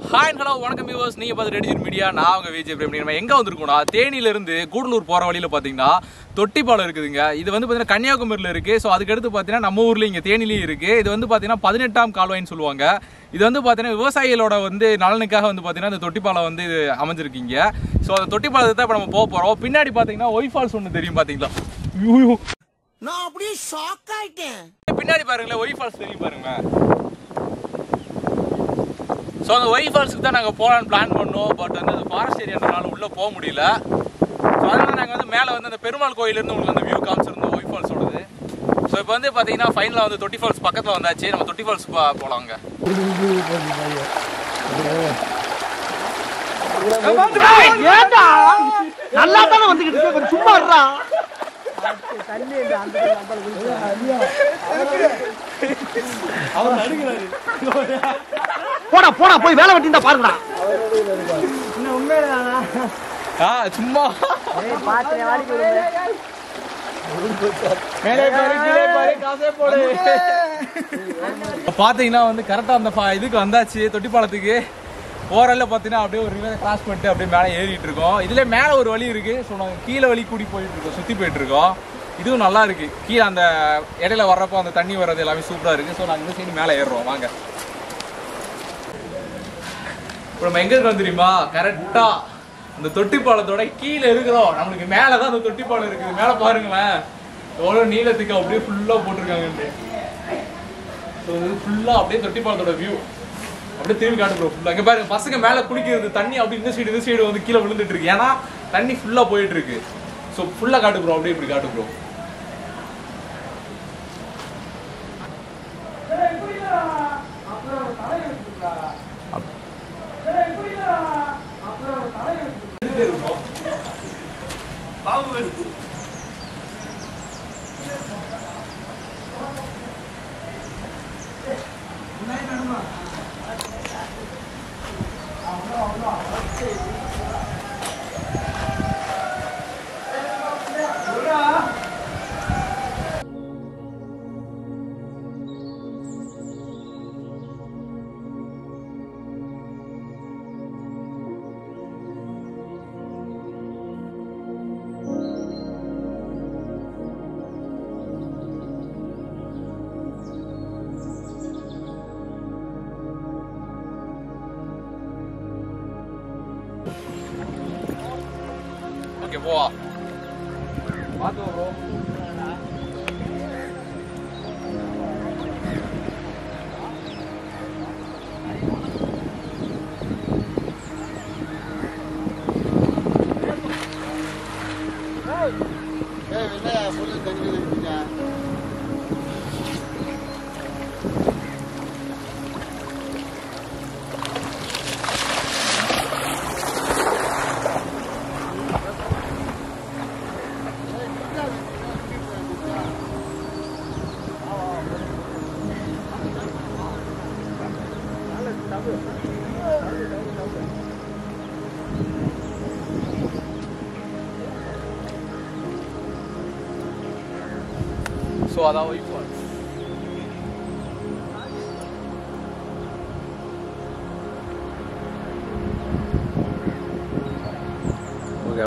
Hi hello வணக்கம் viewers நீங்க பார்த்து ரெடிஜிட் மீடியா நான் உங்க விஜய் பிரேமி நம்ம எங்க வந்திருக்கோம்னா தேனியில இருந்து கூடலூர் போற வழியில பாத்தீங்கன்னா தொட்டிப்பாலம் இருக்குதுங்க இது வந்து பாத்தீங்கன்னா கன்னியாகுமரியில இருக்கு ஸோ அதுக்கடுத்து பாத்தீங்கன்னா நம்ம ஊர்ல இங்க தேனிலையும் இருக்கு இது வந்து பாத்தீங்கன்னா பதினெட்டாம் கால்வாய்னு சொல்லுவாங்க இது வந்து பாத்தீங்கன்னா விவசாயிகளோட வந்து நலனுக்காக வந்து பாத்தீங்கன்னா இந்த தொட்டிப்பாலம் வந்து இது அமைஞ்சிருக்கீங்க ஸோ அந்த தொட்டிப்பாலத்தை தான் இப்போ நம்ம போக போறோம் பின்னாடி பாத்தீங்கன்னா ஒய் ஃபால்ஸ் ஒன்று தெரியும் பாத்தீங்களா ஐயோ. நான் அப்படியே ஷாக் ஆயிட்டேன் பின்னாடி பாருங்களேன் ஒய் ஃபால்ஸ் தெரியும் பாருங்க ஸோ அந்த ஒய் ஃபால்ஸுக்கு தான் நாங்கள் போகலான்னு பிளான் பண்ணோம் பட் வந்து அந்த ஃபாரஸ்ட் ஏரியான்றனால உள்ளே போக முடியல ஸோ அதனால நாங்கள் வந்து மேலே வந்து அந்த பெருமாள் கோயிலேருந்து உங்களுக்கு அந்த வியூ காமிச்சிருந்தோம் ஒய் ஃபால்ஸோடது ஸோ இப்போ வந்து பார்த்தீங்கன்னா ஃபைனலாக வந்து தொட்டி ஃபால்ஸ் பக்கத்தில் வந்தாச்சு நம்ம தொட்டி ஃபால்ஸ் போகலாங்க ஏண்டா நல்லா தானே வந்துகிட்டு இருக்க கொஞ்சம் சும்மா இருடா போடா போடா போய் வேலை வெட்டிந்தா பாருங்கடா ஆ சும்மா பார்த்தீங்கன்னா வந்து கரெக்டாக அந்த பா- இதுக்கு வந்தாச்சு தொட்டிப்பாலத்துக்கு ஓரல்ல பார்த்தீங்கன்னா அப்படியே ஒரு ரிவர் கிராஸ் பண்ணிட்டு அப்படியே மேலே ஏறிட்டு இருக்கோம் இதுல மேலே ஒரு வழி இருக்கு ஸோ நாங்கள் கீழே வழி கூடி போயிட்டு இருக்கோம் சுற்றி போயிட்டு இருக்கோம் இதுவும் நல்லா இருக்கு கீழே அந்த இடையில வர்றப்போ அந்த தண்ணி வர்றது எல்லாமே சூப்பராக இருக்கு ஸோ நாங்கள் இந்த சைடு மேலே ஏறுறோம் வாங்க இப்போ நம்ம எங்க இருக்கோம் தெரியுமா கரெக்டா அந்த தொட்டிப்பாலத்தோட கீழே இருக்கிறோம் நம்மளுக்கு மேலே தான் அந்த தொட்டிப்பாலம் இருக்குது மேலே பாருங்களேன் எவ்வளோ நீளத்துக்கு அப்படியே ஃபுல்லாக போட்டிருக்காங்கன்ட்டு ஸோ இது ஃபுல்லாக அப்படியே தொட்டிப்பாலத்தோட வியூ அப்படியே திரும்பி காட்டு ப்ரோ ஃபுல்லாக இங்கே பாருங்க பசங்க மேலே குளிக்கிறது தண்ணி அப்படி இந்த சைடு இந்த சைடு வந்து கீழே விழுந்துட்டு இருக்கு ஏன்னா தண்ணி ஃபுல்லாக போயிட்டு இருக்கு ஸோ ஃபுல்லாக காட்டு ப்ரோ அப்படியே இப்படி காட்டு ப்ரோ ஓகே போவா பார்த்து ப்ரோ ஸோ அதான் ஒய்ஃப் ஃபால்ஸ் ஓகே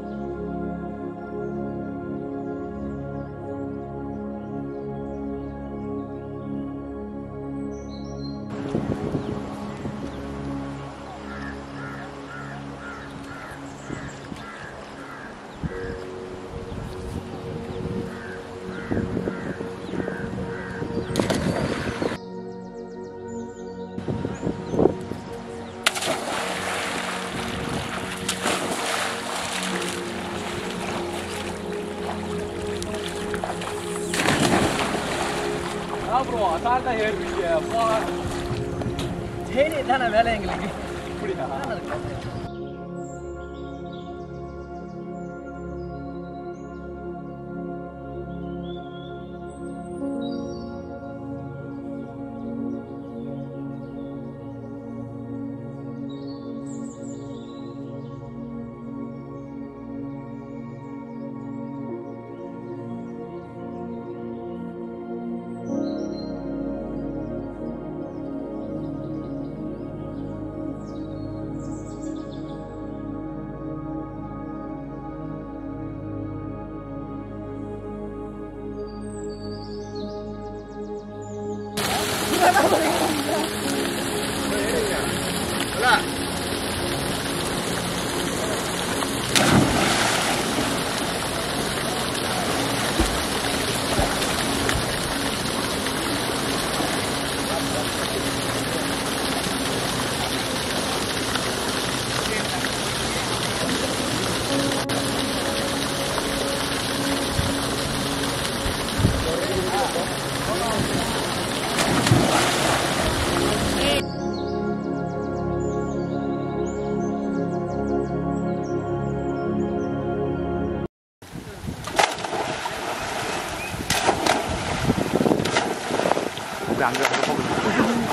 அதான் ப்ரோ அசால்ட்டா ஏறுவீங்க அப்பா தேனி தானே வேலை எங்களுக்கு இப்படியா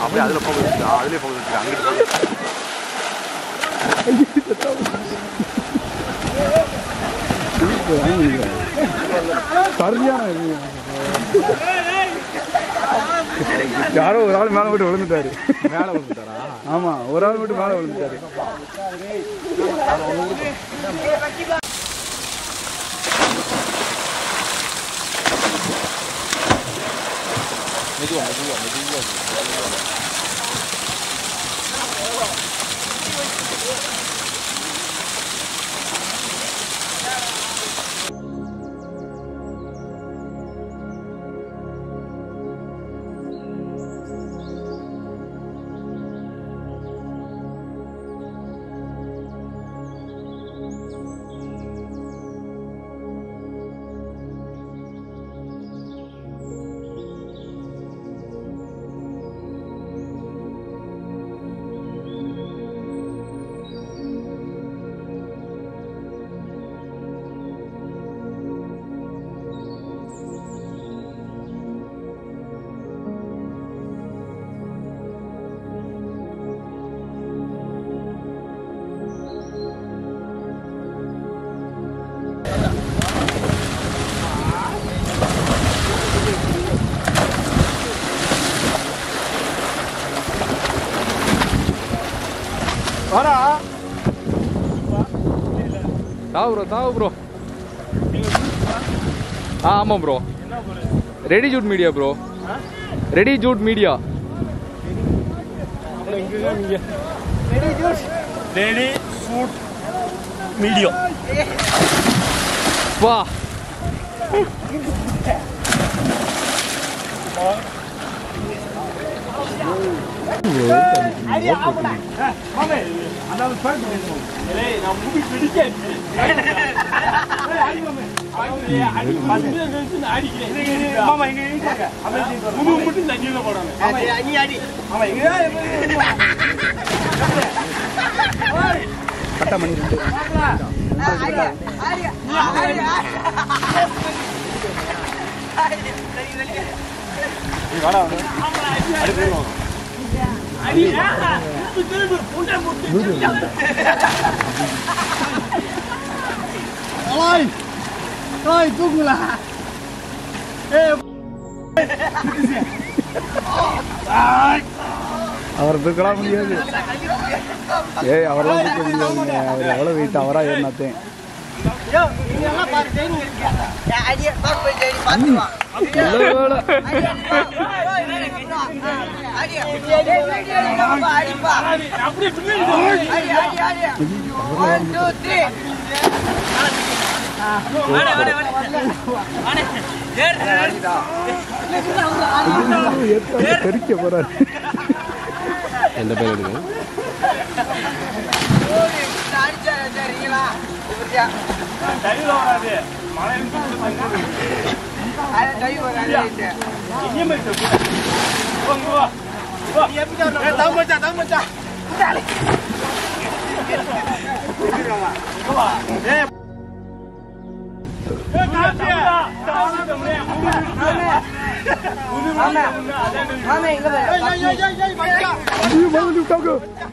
அப்படியே அதில் போக வச்சுட்டு அதுலேயே போக வச்சுட்டு அங்கிட்டு போக சரியான இது. யாரோ ஒரு ஆள் மேலே மட்டும் விழுந்துட்டாரு மேலே விழுந்துட்டாரா ஆமா ஒரு ஆள் மட்டும் மேலே விழுந்துட்டாரு தாவு ப்ரோ தாவு ப்ரோ ஆ ஆமாம் ப்ரோ ரெடி ஜூட் மீடியா ப்ரோ ரெடி ஜூட் மீடியா ரெடி ஷூட் மீடியா வா அவர் தூக்கலாம் முடியாது ஏய் அவரெல்லாம் தூக்க முடியாதுங்க அவர் எவ்வளோ வெயிட் அவரா ஏறினாத்தேன் தெரிக்க போறாரு எந்த பேர் எடுங்க ஐயோ, மறுபடியும் விட்டாங்க.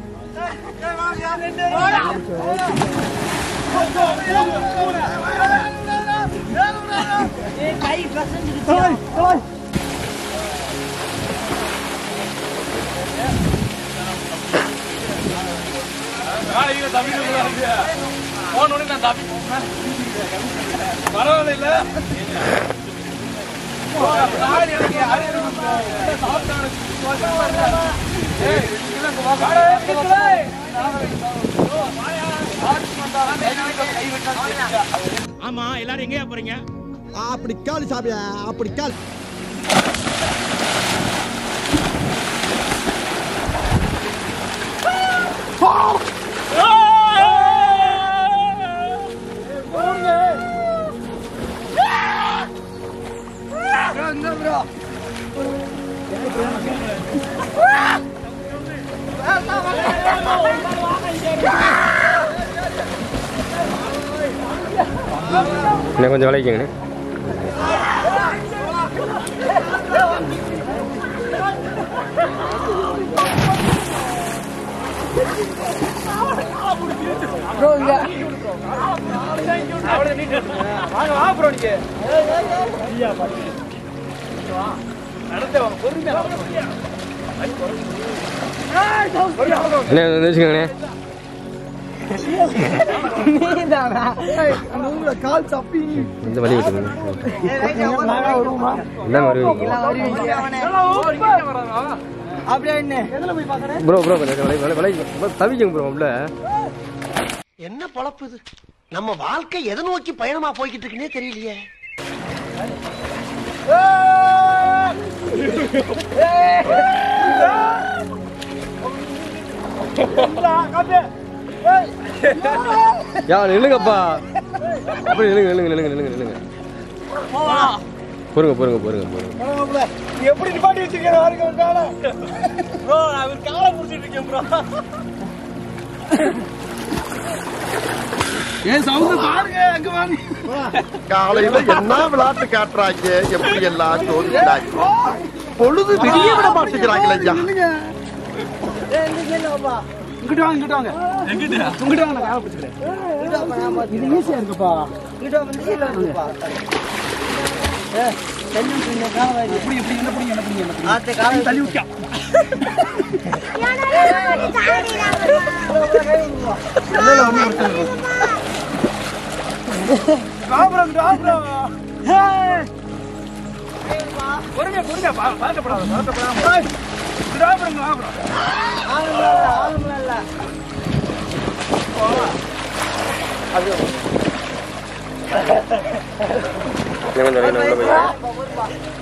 போனோடனே நான் தப்பி பரவாயில்ல ஆமா எல்லாரும் எங்கேயா போறீங்க அப்படி காலு சாப்பியா அப்படி கால் இன்னும் கொஞ்சம் விளைவிக்கங்கண்ணே வாங்க வா ப்ரோ நீங்க நடந்தே வாங்க பொறுமையா அண்ணே வந்து வச்சுக்கோங்கண்ணே கால் சப்பி இந்த வழி விட்டுருங்க என்ன வருவீங்க அப்படியே என்ன எதுல போய் பாக்குறேன் ப்ரோ ப்ரோ வலை வலை வலை தவிக்குங்க ப்ரோ உள்ள என்ன பொழப்பு இது நம்ம வாழ்க்கை எதை நோக்கி பயணமா போய்கிட்டு இருக்குன்னே தெரியலையே யா நில்லுங்கப்பா அப்படி நில்லுங்க நில்லுங்க நில்லுங்க நில்லுங்க நில்லுங்க பொறுங்க பொறுங்க பொறுங்க பொறுங்க எப்படி நிப்பாட்டி வச்சிருக்கேன் பாருங்க ஒரு காலை ப்ரோ நான் ஒரு காலை புடிச்சிட்டு இருக்கேன் ப்ரோ ஏன் சவுண்ட் பாருங்க அங்க வாங்க காலையில என்ன விளையாட்டு காட்டுறாங்க எப்படி எல்லாம் சோதிக்கிறாங்க பொழுது விடிய விட மாட்டேங்கிறாங்களே ஐயா இங்கிட்டு வாங்க இங்கிட்டு வாங்க எங்கிட்ட இங்கிட்டு வாங்க நான் காலை பிடிச்சிக்கிறேன் இது ஈஸியா இருக்குப்பா எப்படி எப்படி என்ன பண்ணீங்க என்ன பண்ணீங்க என்ன பண்ணீங்க தள்ளி விட்டா காபரம் காபரம் பொறுங்க பொறுங்க பாட்டப்படாத பாட்டப்படாத காபரம் காபரம் இன்னும் கொஞ்சம் வரைக்கும் உள்ள போய்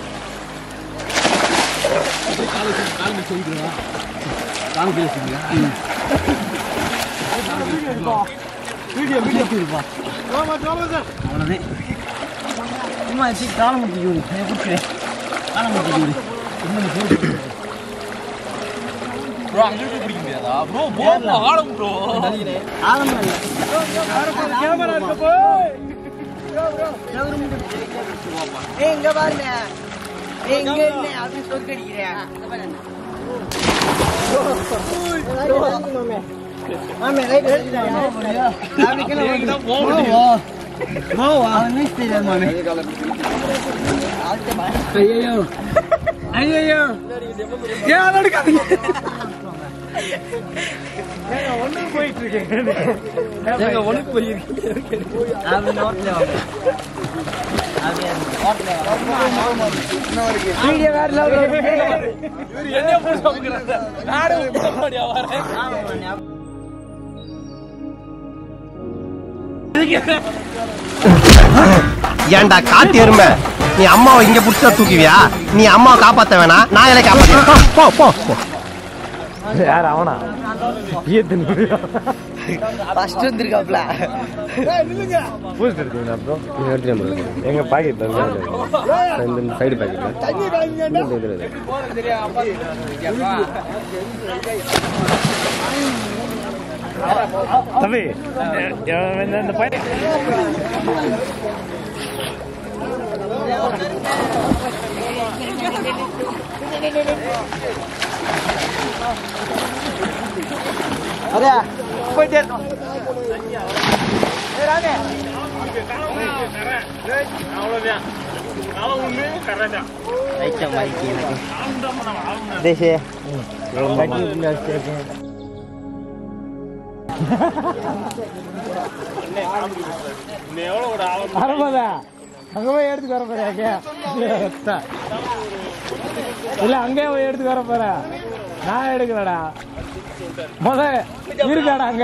வீடியோ வீடியோ போயிருப்பா அவ்வளோதான் சும்மா வச்சு காலம் முடிச்சு விடு பிடிக்கிறேன் காலம் முடிச்சு விடு ப்ரோ அங்க இருந்து பிடிக்க முடியாதா ப்ரோ போ ஆழம் ப்ரோ ஆழம் இல்லை கேமரா இருக்க போ ஏய் இங்க பாருங்க ஏய் இங்க என்ன அப்படி சொத்து அடிக்கிறேன் மாமே ரைட் தான் போக முடியும் ஐயோ ஐயோ ஏன் நடக்காதீங்க ஒண்ணு போயிட்டு இருக்கேன் ஒண்ணு போயிருக்கு வீடியோ வேற இவர் என்ன போட்டு சாப்பிடுறாரு நானே உட்கார்ந்தியா வரேன் ஏன்டா காட்டு எருமை நீ அம்மாவை இங்க புடிச்சா தூக்குவியா நீ அம்மாவை காப்பாத்த வேணாம் நான் எல்லாம் காப்பாத்த போ போ போ யார் அவனா ஃபர்ஸ்ட் வந்திருக்காப்ல பூஸ்ட் எடுத்தீங்களா ப்ரோ எடுத்துட்டேன் ப்ரோ எங்க பாக்கெட் இந்த சைடு பாக்கெட் தம்பி இந்த பையன் அதே போயிட்டே தேசே அறுபதா அங்க போய் எடுத்துக்கு வர போறியா இல்ல அங்கே போய் எடுத்துக்கு வர போற நான் எடுக்கலடா முத இருக்காடா அங்க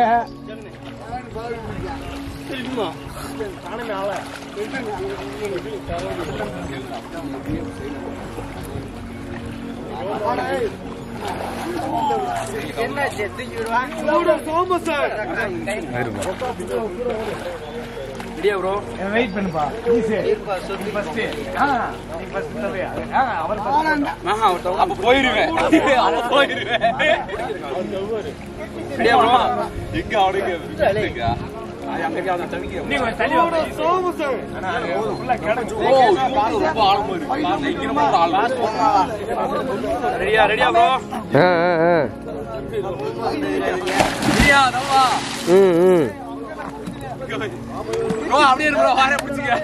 வெயிட் பண்ணுப்பா ஃபர்ஸ்ட் ஆ நீ ஃபர்ஸ்ட் தரவே ஆ அவர் அப்ப போயிருவேன் அப்ப போயிருவேன் சரியா ப்ரோ எங்க அவனுக்கு இருக்கா நீ கொஞ்சம் தள்ளி வா ஃபுல்லா கிடக்கு ஓ ரொம்ப ஆழமா இருக்கு பயங்கரமா ஒரு ஆழம் ரெடியா ரெடியா ப்ரோ ஆ ஆ ஆ சரியா தவா ம் ம் ப்ரோ அப்படியே இரு ப்ரோ வாரே பிடிச்சிக்க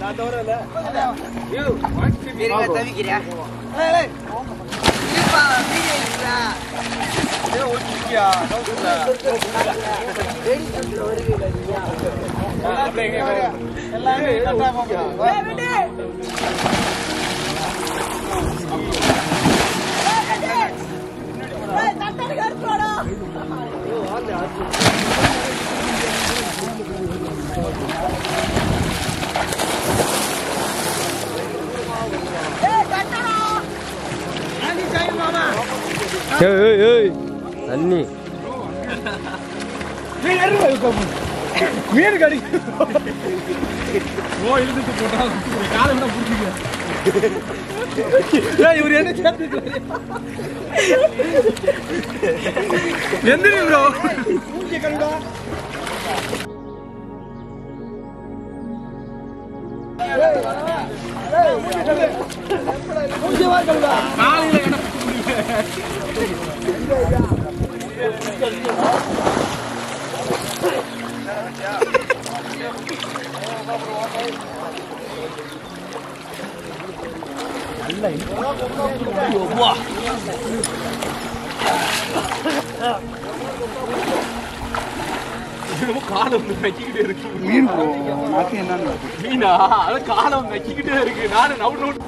ஏய் ஏய் ஏய் தண்ணி மீன் கடிக்கும் ஓ இழுத்துட்டு போட்டா காலை விட பிடிச்சிக்க இவர் என்ன சேர்த்து எந்திரி ப்ரோ காலையில என்ன காலை வந்து நக்கிக்கிட்டே இருக்கு மீன் மீனா அது காலை வந்து நக்கிக்கிட்டே இருக்கு நானும் நவுட் நவுட்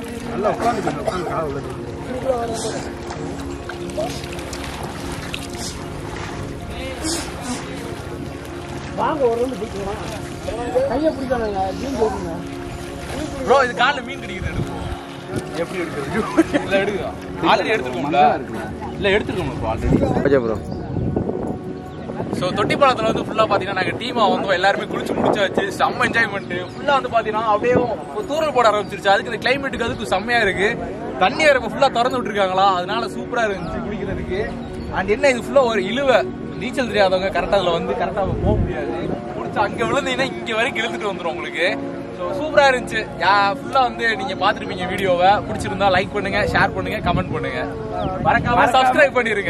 ப்ரோ இது காலைல மீன் கிடைக்குது எடுப்போம் எப்படி எடுக்கிறது இல்ல எடுக்கலாம் ஆல்ரெடி எடுத்துருக்கோம்ல இல்ல எடுத்துருக்கோம் bro already okay bro so தொட்டிப்பாளத்தில் வந்து ஃபுல்லாக பார்த்தீங்கன்னா நாங்கள் டீமாக வந்தோம் எல்லாருமே குளிச்சு முடிச்சாச்சு செம்ம என்ஜாய்மெண்ட் ஃபுல்லாக வந்து பார்த்தீங்கன்னா அப்படியே ஒரு தூரல் போட ஆரம்பிச்சிருச்சு அதுக்கு இந்த கிளைமேட்டுக்கு அதுக்கு செம்மையா இருக்கு தண்ணி வேற ஃபுல்லாக திறந்து விட்டுருக்காங்களா அதனால சூப்பராக இருந்துச்சு குளிக்கிறதுக்கு அண்ட் என்ன இது ஃபுல்லாக ஒரு இழுவை நீச்சல் தெரியாதவங்க கரெக்டாக அதில் வந்து கரெக்டாக போக முடியாது முடிச்சு அங்கே விழுந்தீங்கன்னா இங்கே வரைக்கும் இழுத்துட்டு வந்துடும் உங்களுக்கு ஸோ சூப்பராக இருந்துச்சு யா ஃபுல்லாக வந்து நீங்கள் பார்த்துருப்பீங்க வீடியோவை பிடிச்சிருந்தா லைக் பண்ணுங்க ஷேர் பண்ணுங்க கமெண்ட் பண்ணுங்க மறக்காம சப்ஸ்கிரைப் பண்ணிருங்க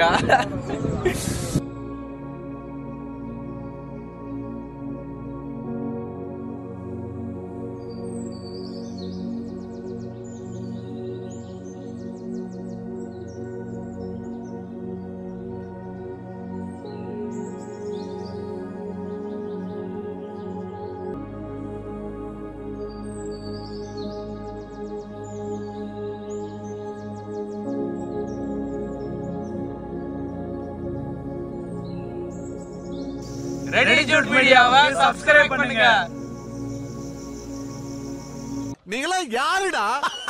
ரெடி ஜூட் மீடியாவை சப்ஸ்கிரைப் பண்ணுங்க நீங்களா யாருடா